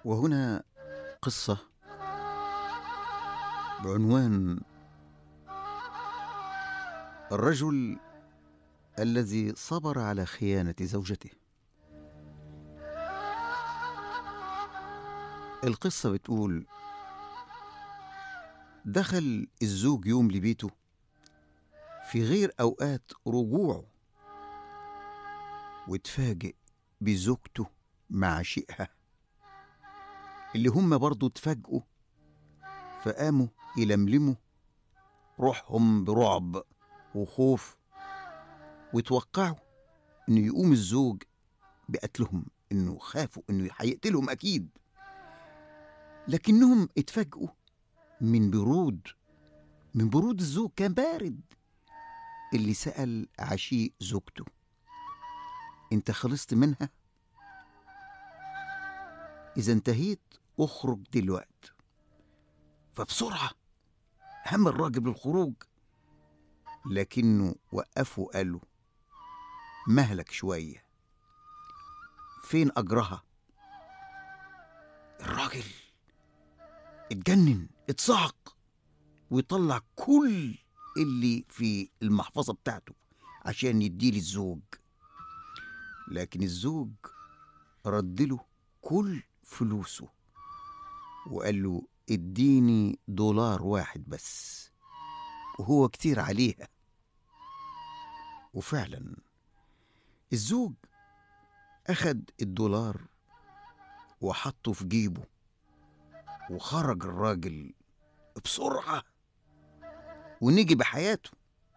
وهنا قصة بعنوان الرجل الذي صبر على خيانة زوجته. القصة بتقول دخل الزوج يوم لبيته في غير أوقات رجوعه واتفاجئ بزوجته مع شيئها اللي هم برضو اتفاجئوا فقاموا يلملموا روحهم برعب وخوف وتوقعوا انه يقوم الزوج بقتلهم انه خافوا انه هيقتلهم اكيد لكنهم اتفاجئوا من برود من برود الزوج كان بارد اللي سأل عشيق زوجته انت خلصت منها اذا انتهيت اخرج دلوقت فبسرعة هم الراجل بالخروج لكنه وقفه وقال له مهلك شوية فين أجرها الراجل اتجنن اتصعق ويطلع كل اللي في المحفظة بتاعته عشان يديه للزوج لكن الزوج ردله كل فلوسه وقال له اديني دولار واحد بس وهو كتير عليها وفعلا الزوج أخد الدولار وحطه في جيبه وخرج الراجل بسرعة ونجي بحياته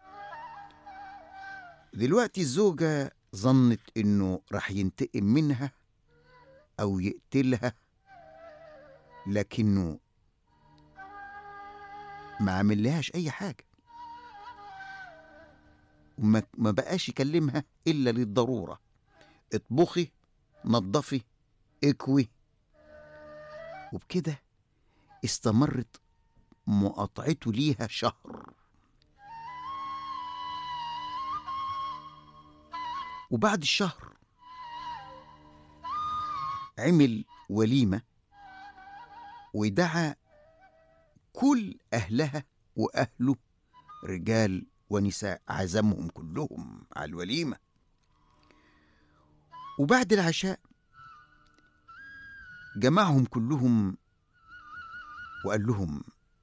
دلوقتي الزوجة ظنت إنه راح ينتقم منها أو يقتلها لكنه ما عملهاش أي حاجة وما ما بقاش يكلمها إلا للضرورة اطبخي نظفي اكوي وبكده استمرت مقاطعته ليها شهر وبعد الشهر عمل وليمة ودعا كل أهلها وأهله رجال ونساء عزمهم كلهم على الوليمة وبعد العشاء جمعهم كلهم وقال لهم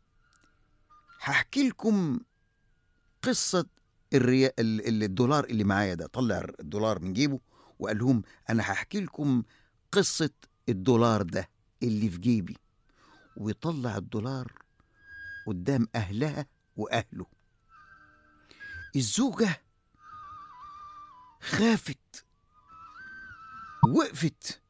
هحكي لكم قصة الريا... ال- ال- الدولار اللي معايا ده طلع الدولار من جيبه وقال لهم أنا هحكي لكم قصة الدولار ده اللي في جيبي ويطلع الدولار قدام أهلها وأهله الزوجة خافت وقفت